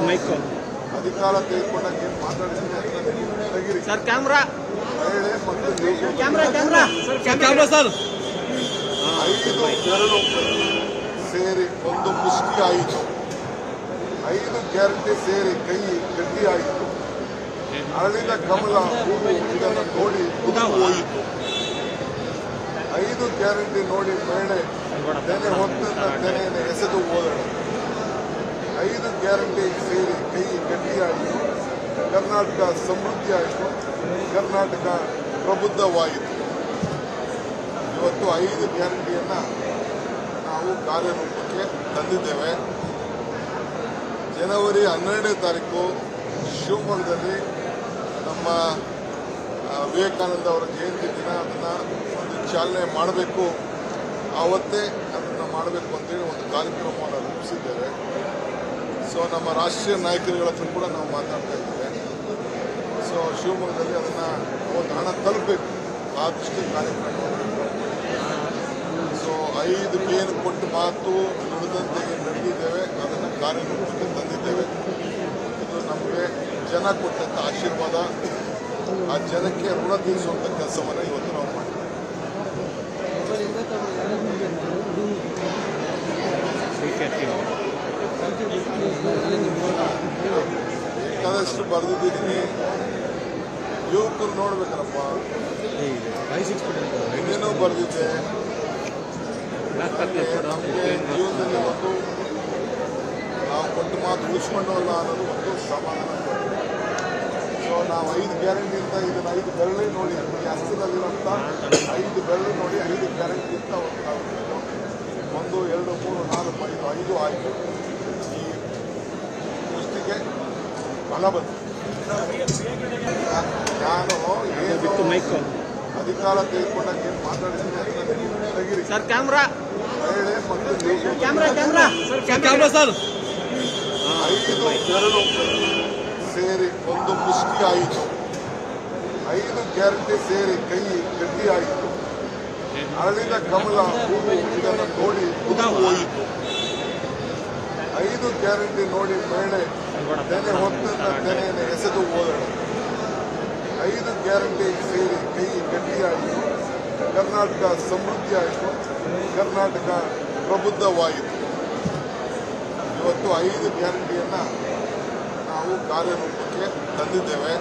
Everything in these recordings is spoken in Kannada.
ಮೈಕ್ ಅಧಿಕಾರ ತೆಗೆದುಕೊಂಡಾಗ ಏನು ಮಾತಾಡಿದ್ದೀನಿ ಅದನ್ನ ನೀವು ತೆಗೀರಿ ಸರ್ ಕ್ಯಾಮ್ರಾ ಮಹಿಳೆ ಮತ್ತು ಯುವಕರು ಕ್ಯಾಮ್ರಾ ಕ್ಯಾಮ್ರಾ ಕ್ಯಾಮ್ರಾ ಸರ್ ಐದು ಬೆರಳು ಸೇರಿ ಒಂದು ಮುಷ್ಟಿ ಆಯಿತು ಐದು ಗ್ಯಾರಂಟಿ ಸೇರಿ ಕೈ ಗಟ್ಟಿ ಆಯಿತು ಅರಳಿದ ಕಮಲ ಹೂವು ಇದನ್ನು ನೋಡಿ ಕುದು ಹೋಯಿತು ಐದು ಗ್ಯಾರಂಟಿ ನೋಡಿ ಮಹಿಳೆ ತೆನೆ ಹೊತ್ತನ್ನ ತೆನೆಯನ್ನು ಎಸೆದು ಹೋದಳು ಐದು ಗ್ಯಾರಂಟಿ ಸೇರಿ ಕೈ ಗಟ್ಟಿಯಾಯಿತು ಕರ್ನಾಟಕ ಸಮೃದ್ಧಿ ಆಯಿತು ಕರ್ನಾಟಕ ಪ್ರಬುದ್ಧವಾಯಿತು ಇವತ್ತು ಐದು ಗ್ಯಾರಂಟಿಯನ್ನ ನಾವು ಕಾರ್ಯರೂಪಕ್ಕೆ ತಂದಿದ್ದೇವೆ ಜನವರಿ ಹನ್ನೆರಡನೇ ತಾರೀಕು ಶಿವಮೊಗ್ಗದಲ್ಲಿ ನಮ್ಮ ಆ, ವಿವೇಕಾನಂದ ಅವರ ಜಯಂತಿ ದಿನ ಅದನ್ನು ಒಂದು ಚಾಲನೆ ಮಾಡಬೇಕು ಆವತ್ತೇ ಅದನ್ನು ಮಾಡಬೇಕು ಅಂತೇಳಿ ಒಂದು ಕಾರ್ಯಕ್ರಮವನ್ನು ರೂಪಿಸಿದ್ದೇವೆ ಸೊ ನಮ್ಮ ರಾಷ್ಟ್ರೀಯ ನಾಯಕರುಗಳ ಹತ್ರ ಕೂಡ ನಾವು ಮಾತಾಡ್ತಾ ಇದ್ದೇವೆ ಸೊ ಶಿವಮೊಗ್ಗದಲ್ಲಿ ಅದನ್ನು ಒಂದು ಹಣ ತಲುಪಬೇಕು ಆ ದೃಷ್ಟಿ ಕಾರ್ಯಕ್ರಮವನ್ನು ಸೊ ಐದು ಏನು ಕೊಟ್ಟು ಮಾತು ನುಡಿದಂತೆ ಏನು ನಡೆದಿದ್ದೇವೆ ಅದನ್ನು ಕಾರ್ಯರೂಪಕ್ಕೆ ತಂದಿದ್ದೇವೆ ಇದು ನಮಗೆ ಜನ ಕೊಟ್ಟಂಥ ಆಶೀರ್ವಾದ ಆ ಜನಕ್ಕೆ ಋಣ ತೀರಿಸುವಂಥ ಕೆಲಸವನ್ನು ಇವತ್ತು ನಾವು ಮಾಡ್ತೀವಿ ಬೇಕಾದಷ್ಟು ಬರೆದಿದ್ದೀನಿ ಯುವಕರು ನೋಡ್ಬೇಕಲ್ಲಪ್ಪ ಇನ್ನೇನೋ ಬರೆದಿದ್ದೆ ನಮಗೆ ನಮಗೆ ಜೀವನದಲ್ಲಿ ಒಂದು ನಾವು ಕೊಟ್ಟು ಮಾತು ಉಳಿಸ್ಕೊಂಡವಲ್ಲ ಅನ್ನೋದು ಒಂದು ಸಮಾಧಾನ ಸೊ ನಾವು ಐದು ಗ್ಯಾರಂಟಿ ಅಂತ ಇದನ್ನ ಐದು ಬೆರಳೇ ನೋಡಿ ಈ ಹಸ್ತದಲ್ಲಿರುವಂಥ ಐದು ಬೆರಳು ನೋಡಿ ಐದು ಗ್ಯಾರಂಟಿ ಅಂತ ಒಂದು ನಾವು ಇದು ಒಂದು ಎರಡು ಮೂರು ನಾಲ್ಕು ಐದು ಐದು ಆಯಿತು ಈ ದೃಷ್ಟಿಗೆ ಫಲ ಬಂತು ನಾನು ಬಿಟ್ಟು ಏನು ಮೈಕ್ ಅಧಿಕಾರ ತೆಗೆದುಕೊಂಡಾಗ ಏನು ಮಾತಾಡಿದ್ದೀನಿ ಅದನ್ನ ನೀವು ತೆಗೀರಿ ಸರ್ ಕ್ಯಾಮ್ರಾ ಮಹಿಳೆ ಮತ್ತು ಯುವಕರು ಕ್ಯಾಮ್ರಾ ಕ್ಯಾಮ್ರಾ ಕ್ಯಾಮ್ರಾ ಸರ್ ಐದು ಬೆರಳು ಸೇರಿ ಒಂದು ಮುಷ್ಟಿ ಆಯಿತು ಐದು ಗ್ಯಾರಂಟಿ ಸೇರಿ ಕೈ ಗಟ್ಟಿ ಆಯಿತು ಅರಳಿದ ಕಮಲ ಹೂವು ಇದನ್ನು ನೋಡಿ ಕುದು ಹೋಯಿತು ಐದು ಗ್ಯಾರಂಟಿ ನೋಡಿ ಮಹಿಳೆ ತೆನೆ ಹೊತ್ತನ್ನ ತೆನೆಯನ್ನು ಎಸೆದು ಹೋದಳು ಐದು ಗ್ಯಾರಂಟಿ ಸೇರಿ ಕೈ ಗಟ್ಟಿಯಾಯಿತು ಕರ್ನಾಟಕ ಸಮೃದ್ಧಿ ಆಯಿತು ಕರ್ನಾಟಕ ಪ್ರಬುದ್ಧವಾಯಿತು ಇವತ್ತು ಐದು ಗ್ಯಾರಂಟಿಯನ್ನ ನಾವು ಕಾರ್ಯರೂಪಕ್ಕೆ ತಂದಿದ್ದೇವೆ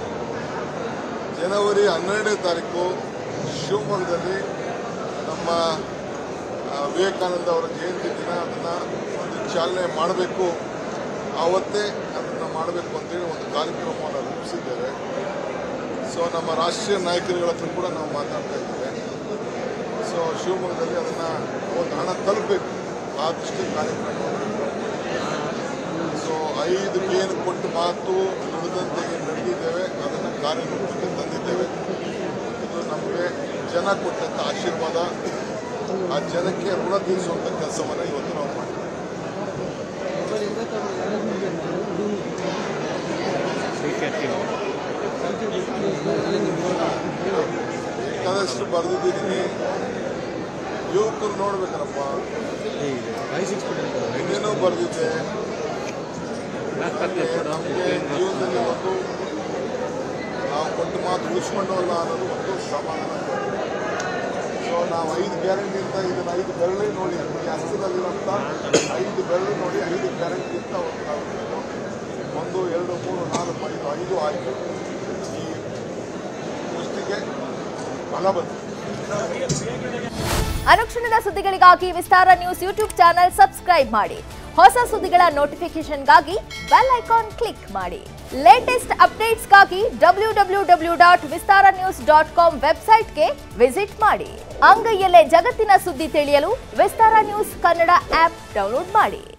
ಜನವರಿ ಹನ್ನೆರಡನೇ ತಾರೀಕು ಶಿವಮೊಗ್ಗದಲ್ಲಿ ನಮ್ಮ ಆ, ವಿವೇಕಾನಂದ ಅವರ ಜಯಂತಿ ದಿನ ಅದನ್ನು ಒಂದು ಚಾಲನೆ ಮಾಡಬೇಕು ಆವತ್ತೇ ಅದನ್ನು ಮಾಡಬೇಕು ಅಂತೇಳಿ ಒಂದು ಕಾರ್ಯಕ್ರಮವನ್ನು ರೂಪಿಸಿದ್ದೇವೆ ಸೊ ನಮ್ಮ ರಾಷ್ಟ್ರೀಯ ನಾಯಕರುಗಳ ಹತ್ರ ಕೂಡ ನಾವು ಮಾತಾಡ್ತಾ ಇದ್ದೇವೆ ಸೊ ಶಿವಮೊಗ್ಗದಲ್ಲಿ ಅದನ್ನು ಒಂದು ಹಣ ತಲುಪಬೇಕು ಆ ದೃಷ್ಟಿ ಕಾರ್ಯಕ್ರಮವನ್ನು ಸೊ ಐದು ಏನು ಕೊಟ್ಟು ಮಾತು ನುಡಿದಂತೆ ಏನು ನಡೆದಿದ್ದೇವೆ ಅದನ್ನು ಕಾರ್ಯರೂಪಕ್ಕೆ ತಂದಿದ್ದೇವೆ ಇದು ನಮಗೆ ಜನ ಕೊಟ್ಟಂಥ ಆಶೀರ್ವಾದ ಆ ಜನಕ್ಕೆ ಋಣ ತೀರಿಸುವಂಥ ಕೆಲಸವನ್ನು ಇವತ್ತು ನಾವು ಮಾಡ್ತೀವಿ ಬೇಕಾದಷ್ಟು ಬರೆದಿದ್ದೀನಿ ಯುವಕರು ನೋಡ್ಬೇಕಲ್ಲಪ್ಪ ಇನ್ನೇನೋ ಬರೆದಿದ್ದೆ ನಮಗೆ ನಮಗೆ ಜೀವನದಲ್ಲಿ ಒಂದು ನಾವು ಕೊಟ್ಟು ಮಾತು ಉಳಿಸ್ಕೊಂಡವಲ್ಲ ಅನ್ನೋದು ಒಂದು ಸಮಾಧಾನ ಸೊ ನಾವು ಐದು ಗ್ಯಾರಂಟಿ ಅಂತ ಇದನ್ನ ಐದು ಬೆರಳೇ ನೋಡಿ ಈ ಹಸ್ತದಲ್ಲಿರುವಂಥ ಐದು ಬೆರಳು ನೋಡಿ ಐದು ಗ್ಯಾರಂಟಿ ಅಂತ ಒಂದು ನಾವು ಇದು ಒಂದು ಎರಡು ಮೂರು ನಾಲ್ಕು ಐದು ಐದು ಆಯಿತು ಈ ದೃಷ್ಟಿಗೆ ಫಲ ಬಂತು ಅನುಕ್ಷಣದ ಸುದ್ದಿಗಳಿಗಾಗಿ Vistara news YouTube channel subscribe ಮಾಡಿ ಹೊಸ ಸುದ್ದಿಗಳ ನೋಟಿಫಿಕೇಶನ್ಗಾಗಿ ಬೆಲ್ ಐಕಾನ್ ಕ್ಲಿಕ್ ಮಾಡಿ ಲೇಟೆಸ್ಟ್ ಅಪ್ಡೇಟ್ಸ್ಗಾಗಿ W W W dot Vistara news dot com ವೆಬ್ಸೈಟ್ಗೆ ವಿಸಿಟ್ ಮಾಡಿ ಅಂಗೈಯಲ್ಲೇ ಜಗತ್ತಿನ ಸುದ್ದಿ ತಿಳಿಯಲು Vistara news Kannada app download ಮಾಡಿ